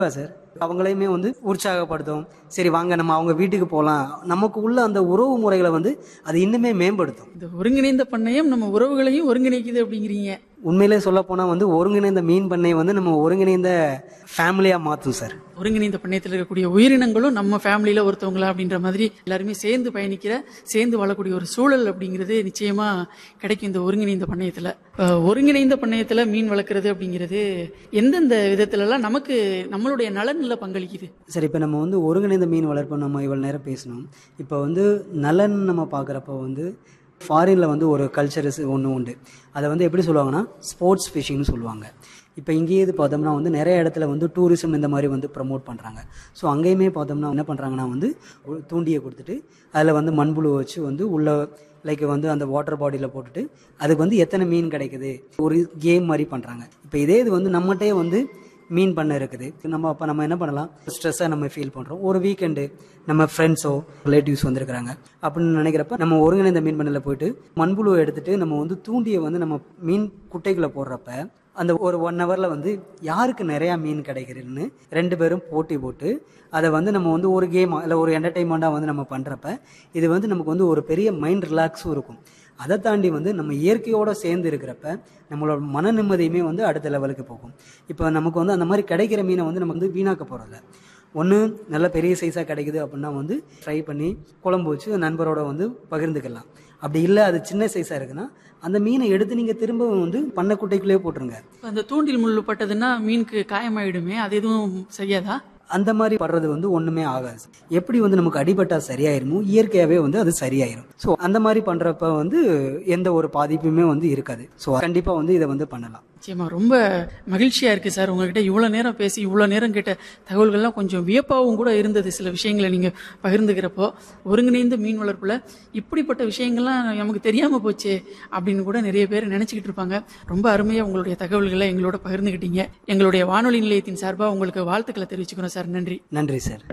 sir அவங்களையுமே வந்து உற்சாகப்படுத்தும் சரி வாங்க நம்ம அவங்க வீட்டுக்கு போகலாம் நமக்கு உள்ள அந்த உறவு முறைகளை வந்து அது இன்னுமே மேம்படுத்தும் இந்த ஒருங்கிணைந்த பண்ணையம் நம்ம உறவுகளையும் ஒருங்கிணைக்குது அப்படிங்கிறீங்க உண்மையிலே சொல்ல போனால் வந்து ஒருங்கிணைந்த மீன் பண்ணை வந்து நம்ம ஒருங்கிணைந்த ஃபேமிலியாக மாற்றும் சார் ஒருங்கிணைந்த பண்ணையத்தில் இருக்கக்கூடிய உயிரினங்களும் நம்ம ஃபேமிலியில ஒருத்தவங்களா அப்படின்ற மாதிரி எல்லாருமே சேர்ந்து பயணிக்கிற சேர்ந்து வாழக்கூடிய ஒரு சூழல் அப்படிங்கிறது நிச்சயமா கிடைக்கும் இந்த ஒருங்கிணைந்த பண்ணையத்துல அஹ், ஒருங்கிணைந்த பண்ணையத்துல மீன் வளர்க்குறது அப்படிங்கிறது எந்தெந்த விதத்துலலாம் நமக்கு நம்மளுடைய நலன்ல பங்களிக்குது சரி இப்போ நம்ம வந்து ஒருங்கிணைந்த மீன் வளர்ப்பு நம்ம இவ்வளோ நேரம் பேசணும் இப்போ வந்து நலன் நம்ம பார்க்குறப்ப வந்து ஃபாரினில் வந்து ஒரு கல்ச்சர்ஸ் ஒன்று உண்டு அதை வந்து எப்படி சொல்லுவாங்கன்னா ஸ்போர்ட்ஸ் ஃபிஷிங்னு சொல்லுவாங்க இப்போ இங்கேயே இது பார்த்தோம்னா வந்து நிறைய இடத்துல வந்து டூரிசம் இந்த மாதிரி வந்து ப்ரமோட் பண்ணுறாங்க ஸோ அங்கேயுமே பார்த்தோம்னா என்ன பண்ணுறாங்கன்னா வந்து ஒரு தூண்டியை கொடுத்துட்டு அதில் வந்து மண்புழு வச்சு வந்து உள்ள லைக் வந்து அந்த வாட்டர் பாடியில் போட்டுட்டு அதுக்கு வந்து எத்தனை மீன் கிடைக்குது ஒரு கேம் மாதிரி பண்ணுறாங்க இப்போ இதே இது வந்து நம்மகிட்டே வந்து மீன் பண்ண இருக்குது நம்ம அப்போ நம்ம என்ன பண்ணலாம் ஸ்ட்ரெஸ்ஸாக நம்ம ஃபீல் பண்ணுறோம் ஒரு வீக்கெண்டு நம்ம ஃப்ரெண்ட்ஸோ ரிலேட்டிவ்ஸ் வந்திருக்கிறாங்க அப்படின்னு நினைக்கிறப்ப நம்ம ஒருங்கிணைந்த மீன் பண்ணையில் போயிட்டு மண்புழுவை எடுத்துட்டு நம்ம வந்து தூண்டியை வந்து நம்ம மீன் குட்டைக்குள்ளே போடுறப்ப அந்த ஒரு ஒன் ஹவரில் வந்து யாருக்கு நிறையா மீன் கிடைக்குதுன்னு ரெண்டு பேரும் போட்டி போட்டு அதை வந்து நம்ம வந்து ஒரு கேம் இல்லை ஒரு என்டர்டைன்மெண்ட்டாக வந்து நம்ம பண்ணுறப்ப இது வந்து நமக்கு வந்து ஒரு பெரிய மைண்ட் ரிலாக்ஸும் இருக்கும் அதை தாண்டி வந்து நம்ம இயற்கையோடு சேர்ந்து இருக்கிறப்ப நம்மளோட மன நிம்மதியுமே வந்து அடுத்த லெவலுக்கு போகும் இப்போ நமக்கு வந்து அந்த மாதிரி கிடைக்கிற மீனை வந்து நம்ம வந்து வீணாக்க போகிறதில்ல ஒன்று நல்ல பெரிய சைஸாக கிடைக்குது அப்படின்னா வந்து ஃப்ரை பண்ணி குழம்பு வச்சு நண்பரோட வந்து பகிர்ந்துக்கலாம் அப்படி இல்லை அது சின்ன சைஸாக இருக்குன்னா அந்த மீனை எடுத்து நீங்கள் திரும்ப வந்து பண்ணைக்குட்டைக்குள்ளேயே போட்டுருங்க அந்த தூண்டில் முள்ளு பட்டதுன்னா மீனுக்கு காயமாயிடுமே அது எதுவும் சரியாதா அந்த மாதிரி படுறது வந்து ஒண்ணுமே ஆகாது எப்படி வந்து நமக்கு அடிபட்டா சரியாயிருமோ இயற்கையாவே வந்து அது சரியாயிரும் ஸோ அந்த மாதிரி பண்றப்ப வந்து எந்த ஒரு பாதிப்புமே வந்து இருக்காது ஸோ கண்டிப்பா வந்து இதை வந்து பண்ணலாம் நிச்சயமா ரொம்ப மகிழ்ச்சியா இருக்கு சார் உங்ககிட்ட இவ்வளவு நேரம் பேசி இவ்வளவு நேரம் கேட்ட தகவல்கள்லாம் கொஞ்சம் வியப்பாகவும் கூட இருந்தது சில விஷயங்களை நீங்க பகிர்ந்துக்கிறப்போ ஒருங்கிணைந்த மீன் வளர்ப்புல இப்படிப்பட்ட விஷயங்கள்லாம் நமக்கு தெரியாம போச்சே அப்படின்னு கூட நிறைய பேர் நினைச்சுக்கிட்டு இருப்பாங்க ரொம்ப அருமையா உங்களுடைய தகவல்களை எங்களோட பகிர்ந்துக்கிட்டீங்க எங்களுடைய வானொலி நிலையத்தின் சார்பா உங்களுக்கு வாழ்த்துக்களை தெரிவிச்சுக்கிறோம் சார் நன்றி நன்றி சார்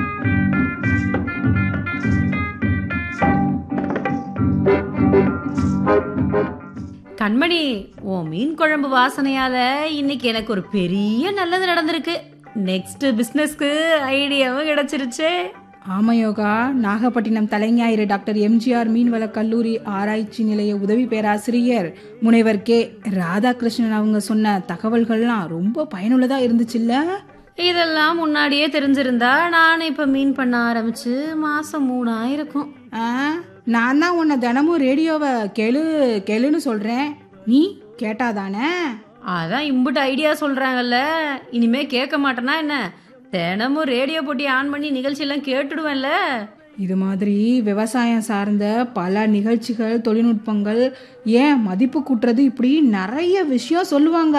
கண்மணி உன் மீன் குழம்பு வாசனையால இன்னைக்கு எனக்கு ஒரு பெரிய நல்லது நடந்திருக்கு நெக்ஸ்ட் பிசினஸ்க்கு ஐடியாவும் கிடைச்சிருச்சே ஆமா yoga Nagapattinam Thalainayiru doctor MGR மீன்வள கல்லூரி ஆராய்ச்சி நிலைய உதவி பேராசிரியர் முனைவர் கே ராதாகிருஷ்ணன் அவங்க சொன்ன தகவல்கள்லாம் ரொம்ப பயனுள்ளதா இருந்துச்சுல்ல இதெல்லாம் முன்னாடியே தெரிஞ்சிருந்தா நானும் இப்ப மீன் பண்ண ஆரம்பிச்சு மாசம் மூணாயிருக்கும் ஆ, நான் தான் உன்னை தினமும் ரேடியோவை கெளு கெளுன்னு சொல்றேன் நீ கேட்டாதானே அதான் இம்புட்டு ஐடியா சொல்றாங்கல்ல இனிமே கேட்க மாட்டேனா என்ன தினமும் ரேடியோ போட்டி ஆன் பண்ணி நிகழ்ச்சியெல்லாம் கேட்டுடுவேன்ல இது மாதிரி விவசாயம் சார்ந்த பல நிகழ்ச்சிகள் தொழில்நுட்பங்கள் ஏன் மதிப்பு கூட்டுறது இப்படி நிறைய விஷயம் சொல்லுவாங்க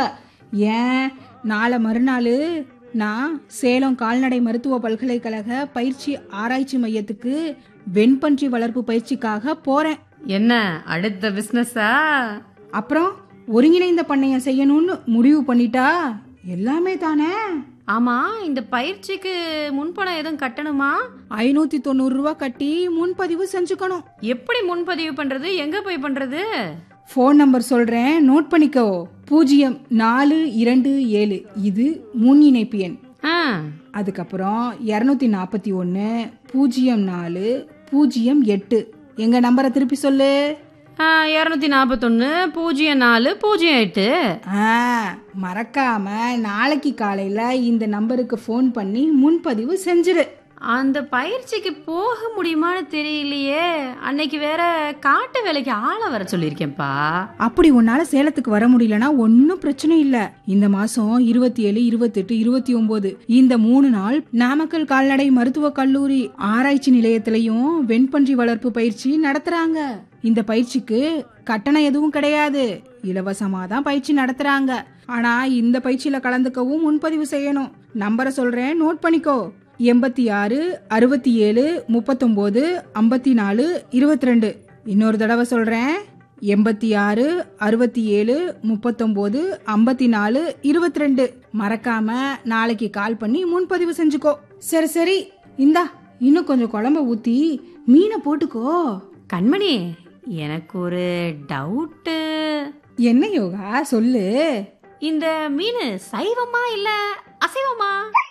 ஏன் நாளை மறுநாள் நான் சேலம் கால்நடை மருத்துவ பல்கலைக்கழக பயிற்சி ஆராய்ச்சி மையத்துக்கு வெண்பன்றி வளர்ப்பு பயிற்சிக்காக போறேன் என்ன அடுத்த பிசினஸா அப்புறம் ஒருங்கிணைந்த பண்ணையம் செய்யணும்னு முடிவு பண்ணிட்டா எல்லாமே தானே ஆமா இந்த பயிற்சிக்கு முன்பணம் எதுவும் கட்டணுமா ஐநூத்தி தொண்ணூறு ரூபா கட்டி முன்பதிவு செஞ்சுக்கணும் எப்படி முன்பதிவு பண்றது எங்க போய் பண்றது ஃபோன் நம்பர் சொல்றேன் நோட் பண்ணிக்கோ பூஜ்ஜியம் நாலு இரண்டு ஏழு இது முன் இணைப்பு எண் ஆ, அதுக்கப்புறம் இரநூத்தி நாற்பத்தி ஒன்று பூஜ்ஜியம் நாலு பூஜ்ஜியம் எட்டு எங்க நம்பரை திருப்பி சொல்லு ஆ, இருநூத்தி நாற்பத்தொன்னு பூஜ்ஜியம் நாலு பூஜ்ஜியம் எட்டு ஆ மறக்காம நாளைக்கு காலையில இந்த நம்பருக்கு ஃபோன் பண்ணி முன்பதிவு செஞ்சிரு அந்த பயிற்சிக்கு போக முடியுமான்னு தெரியலையே அன்னைக்கு வேற காட்டு வேலைக்கு ஆளை வர சொல்லியிருக்கேன்ப்பா அப்படி உன்னால சேலத்துக்கு வர முடியலனா ஒன்றும் பிரச்சனை இல்ல இந்த மாசம் இருபத்தி ஏழு இருபத்தெட்டு இருபத்தி ஒன்பது இந்த மூணு நாள் நாமக்கல் கால்நடை மருத்துவ கல்லூரி ஆராய்ச்சி நிலையத்திலையும் வெண்பன்றி வளர்ப்பு பயிற்சி நடத்துறாங்க இந்த பயிற்சிக்கு கட்டணம் எதுவும் கிடையாது இலவசமா தான் பயிற்சி நடத்துறாங்க ஆனா இந்த பயிற்சியில கலந்துக்கவும் முன்பதிவு செய்யணும் நம்பரை சொல்றேன் நோட் பண்ணிக்கோ எண்பத்தி ஆறு அறுபத்தி ஏழு முப்பத்தொம்போது ஐம்பத்தி நாலு இருபத்தி ரெண்டு இன்னொரு தடவை சொல்கிறேன் எண்பத்தி ஆறு அறுபத்தி ஏழு முப்பத்தொம்போது ஐம்பத்தி நாலு இருபத்தி ரெண்டு மறக்காம நாளைக்கு கால் பண்ணி முன்பதிவு செஞ்சுக்கோ சரி சரி இந்தா இன்னும் கொஞ்சம் குழம்ப ஊற்றி மீனை போட்டுக்கோ கண்மணி எனக்கு ஒரு டவுட்டு என்ன யோகா சொல்லு இந்த மீன் சைவமா இல்ல அசைவமா